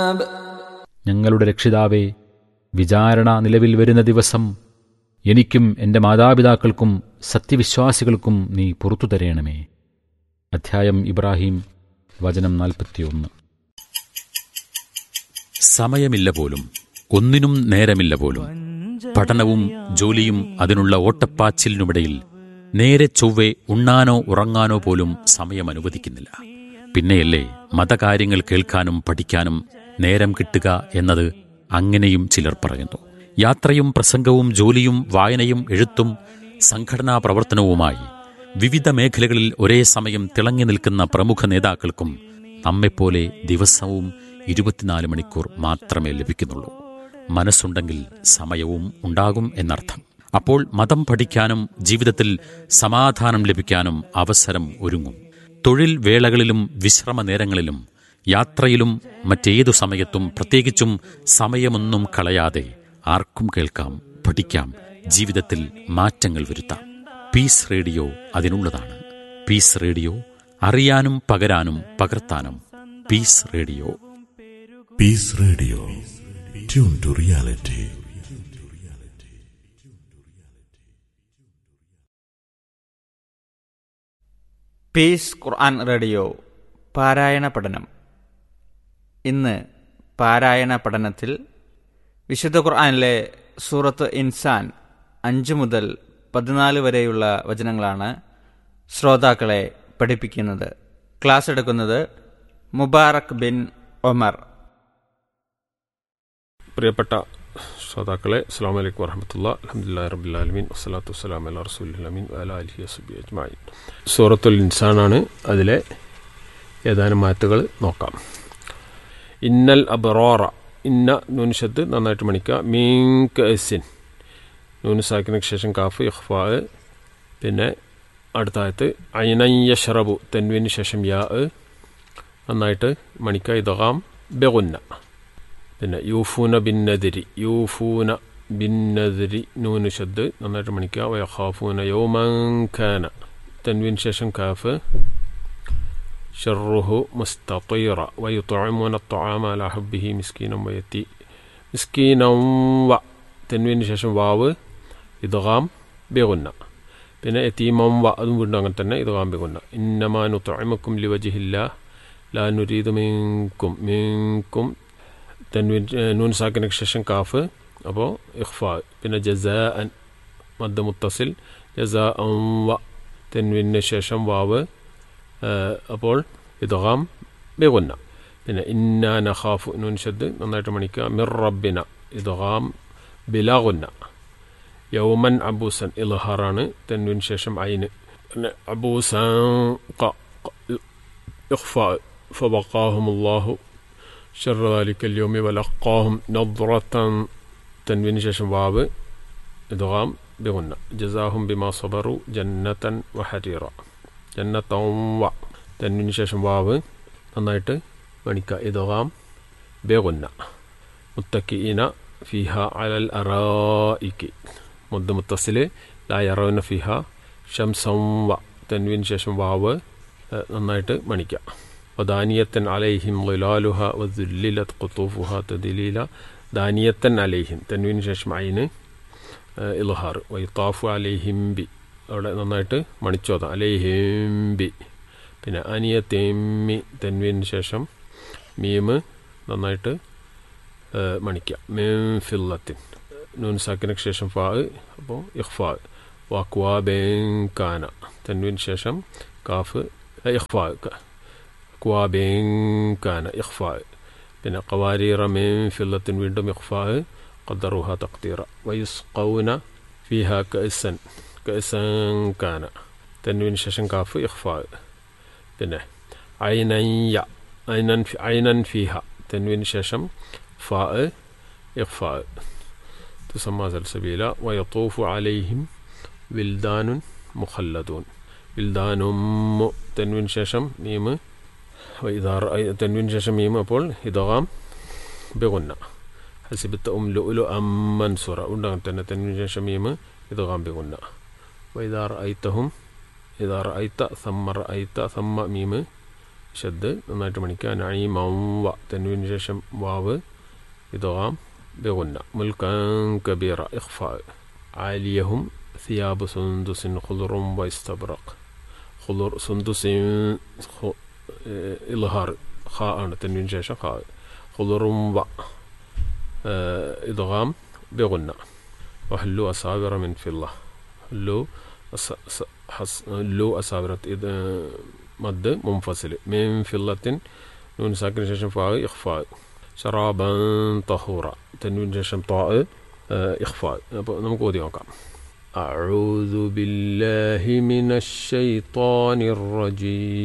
ഞങ്ങളുടെ രക്ഷിതാവേ വിചാരണ നിലവിൽ വരുന്ന ദിവസം എനിക്കും എൻ്റെ മാതാപിതാക്കൾക്കും സത്യവിശ്വാസികൾക്കും നീ പുറത്തു തരേണമേ അധ്യായം ഇബ്രാഹിം വചനം നാൽപ്പത്തിയൊന്ന് സമയമില്ല പോലും ഒന്നിനും നേരമില്ല പോലും പഠനവും ജോലിയും അതിനുള്ള ഓട്ടപ്പാച്ചിലിനുമിടയിൽ നേരെ ചൊവ്വെ ഉണ്ണാനോ ഉറങ്ങാനോ പോലും സമയം അനുവദിക്കുന്നില്ല പിന്നെയല്ലേ മതകാര്യങ്ങൾ കേൾക്കാനും പഠിക്കാനും നേരം കിട്ടുക എന്നത് അങ്ങനെയും ചിലർ പറയുന്നു യാത്രയും പ്രസംഗവും ജോലിയും വായനയും എഴുത്തും സംഘടനാ പ്രവർത്തനവുമായി വിവിധ മേഖലകളിൽ ഒരേ സമയം തിളങ്ങി നിൽക്കുന്ന പ്രമുഖ നേതാക്കൾക്കും നമ്മെപ്പോലെ ദിവസവും ഇരുപത്തിനാല് മണിക്കൂർ മാത്രമേ ലഭിക്കുന്നുള്ളൂ മനസ്സുണ്ടെങ്കിൽ സമയവും ഉണ്ടാകും എന്നർത്ഥം അപ്പോൾ മതം പഠിക്കാനും ജീവിതത്തിൽ സമാധാനം ലഭിക്കാനും അവസരം ഒരുങ്ങും തൊഴിൽ വേളകളിലും വിശ്രമ നേരങ്ങളിലും യാത്രയിലും മറ്റേതു സമയത്തും പ്രത്യേകിച്ചും സമയമൊന്നും കളയാതെ ആർക്കും കേൾക്കാം പഠിക്കാം ജീവിതത്തിൽ മാറ്റങ്ങൾ വരുത്താം പീസ് റേഡിയോ അതിനുള്ളതാണ് പീസ് റേഡിയോ അറിയാനും പകരാനും പകർത്താനും peace radio Peace Radio. Tune to reality. Peace ഖുർആൻ റേഡിയോ പാരായണ പഠനം ഇന്ന് പാരായണ പഠനത്തിൽ വിശുദ്ധ ഖുർആനിലെ സൂറത്ത് ഇൻസാൻ അഞ്ച് മുതൽ പതിനാല് വരെയുള്ള വചനങ്ങളാണ് ശ്രോതാക്കളെ പഠിപ്പിക്കുന്നത് ക്ലാസ് എടുക്കുന്നത് മുബാറക് ബിൻ ഒമർ പ്രിയപ്പെട്ട ശ്രോതാക്കളെ അസ്സാം വലൈക്കും വറഹമത്തുള്ള അലഹമുല്ലാ റബുല്ലാലമീൻ വസ്സലാത്തു വസ്സലാം അല്ല റസൂലമീൻ അല അലഹി വസുബി അജ്മായിൻ സൂറത്തുൽ ഇൻസാനാണ് അതിലെ ഏതാനും മാറ്റുകൾ നോക്കാം ഇന്നൽ അബറോറ ഇന്ന നൂനിഷത്ത് നന്നായിട്ട് മണിക്കുക മീങ്ക് എസിൻ നൂനുസാക്കിനു ശേഷം കാഫ് ഇഖ്ഫാ പിന്നെ അടുത്ത ആയത്ത് ഐനയ്യഷറബു തെൻവിന് ശേഷം യാ നന്നായിട്ട് മണിക്ക ഇതകാം ബെഗുന്ന പിന്നെ യൂഫൂന ബിന്നതിരി യൂഫൂന ബിന്നതിരി നൂന് ഷദ് നന്നായിട്ട് മണിക്കുക വയഖാഫൂന യൗമൻഖാന തൻവിൻ ശേഷം കാഫ് ഷറുഹു മുസ്തീറ വയുطعمون الطعام على حبه مسكينا ويتي مسكينا വ തെൻവിന് ശേഷം വാവ് ഇദ്ഗാം ബിഗുന്ന പിന്നെ എത്തീമം വ അതും വീണ്ടും അങ്ങനെ തന്നെ ഇദ്ഗാം ബിഗുന്ന ഇന്നമാ നുത്ഇമുക്കും ലിവജിഹില്ല ലാ നുരീദു മിൻകും മിൻകും തൻവിൻ നൂൻ സാക്കിനു ശേഷം കാഫ് അപ്പോൾ ഇഖ്ഫാ പിന്നെ ജസാ അൻ മദ് മുത്തസിൽ ജസാ അം വ തെൻവിന് ശേഷം വാവ് അപ്പോൾ ഇദ്ഗാം ബിഗുന്ന പിന്നെ ഇന്ന നഖാഫു നൂൻ ഷദ് നന്നായിട്ട് മണിക്കുക മിർ റബ്ബിന ഇദ്ഗാം ബിലാഗുന്ന യൗമൻ അബൂസൻ ഇൽഹാറാണ് തെൻവിന് ശേഷം ഐന് പിന്നെ അബൂസൻ ഇഖ്ഫാ فوقاهم الله شر ذلك اليوم ولقاهم نظرة تنوين ششم باب إدغام بغنى جزاهم بما صبروا جنة وحريرا جنة و تنوين ششم باب നന്നായിട്ട് മണിക്ക ഇദ്ഗാം ബേഗുന്ന മുത്തക്കിഇന ഫിഹ അലൽ അറായിക്ക് മുദ്ദ മുത്തസില് ലാ യറൗന ഫിഹ ഷംസം വ തൻവിന് ശേഷം വാവ് നന്നായിട്ട് മണിക്കാം ودانية عليهم ظلالها وذللت قطوفها تذليلا دانية عليهم تنوين ശേഷം ഐന് ഇൽഹാർ വൈത്താഫു അലൈഹിം ബി അവിടെ നന്നായിട്ട് മണിച്ചോത അലൈഹിം ബി പിന്നെ അനിയ തെമ്മി തെൻവീന് ശേഷം മീമ് നന്നായിട്ട് മണിക്കുക മീം ഫില്ലത്തിൻ നൂൻ സാക്കിനക്ക് ശേഷം ഫാ അപ്പോൾ ഇഖ്ഫാ വാക്വാ ബേങ്കാന തെൻവീന് ശേഷം കാഫ് ഇഖ്ഫാ ക്വാബേങ്കാന ഇഖ്ഫാ പിന്നെ കവാരീറ മീൻ ഫില്ലത്തിൻ വീണ്ടും ഇഖ്ഫാ قدروها تقديرا ويسقون فيها كأسا كأسا كان تنوين ششن كاف إخفاء പിന്നെ ഐനയ്യ ഐനൻ ഐനൻ ഫിഹ തൻവീൻ ശേഷം ഫാ ഇഖ്ഫാ തുസമ്മ സൽസബീല വയത്തൂഫു അലൈഹിം വിൽദാനുൻ മുഖല്ലദൂൻ വിൽദാനും തൻവീൻ ശേഷം മീമ് ഇതാർ തൻവീൻ ശേഷം മീമ് അപ്പോൾ ഇതാം ബിഗുന്ന ഹസിബത്ത് ഉം ലുലു അമ്മൻസുറ ഉണ്ടാകും തന്നെ തൻവീൻ ശേഷം മീമ് ഇതാം ബിഗുന്ന വൈദാർ ഐത്തഹും إذا رأيت ثم رأيت ثم ميم ഷദ് നന്നായിട്ട് മണിക്കുക നഈമം വ തെൻവീന് ശേഷം വാവ് ഇദ്ഗാം ബിഗുന്ന മുൽക്കൻ കബീറ ഇഖ്ഫാ ആലിയഹും ثياب سندس خضر واستبرق خضر سندس خ- إظهار خاء ആണ് തെൻവീന് ശേഷം ഖാ خضر و إدغام بغنة وحلوا أساور من فضة حلوا أس- أس- حس- حلوا أساور إذا مد منفصل من فضة نون ساكن ششم فاء إخفاء شرابا طهورا تنوين ششم طاء آه، إخفاء അപ്പോൾ നമുക്ക് ഓതി നോക്കാം أعوذ بالله من الشيطان الرجيم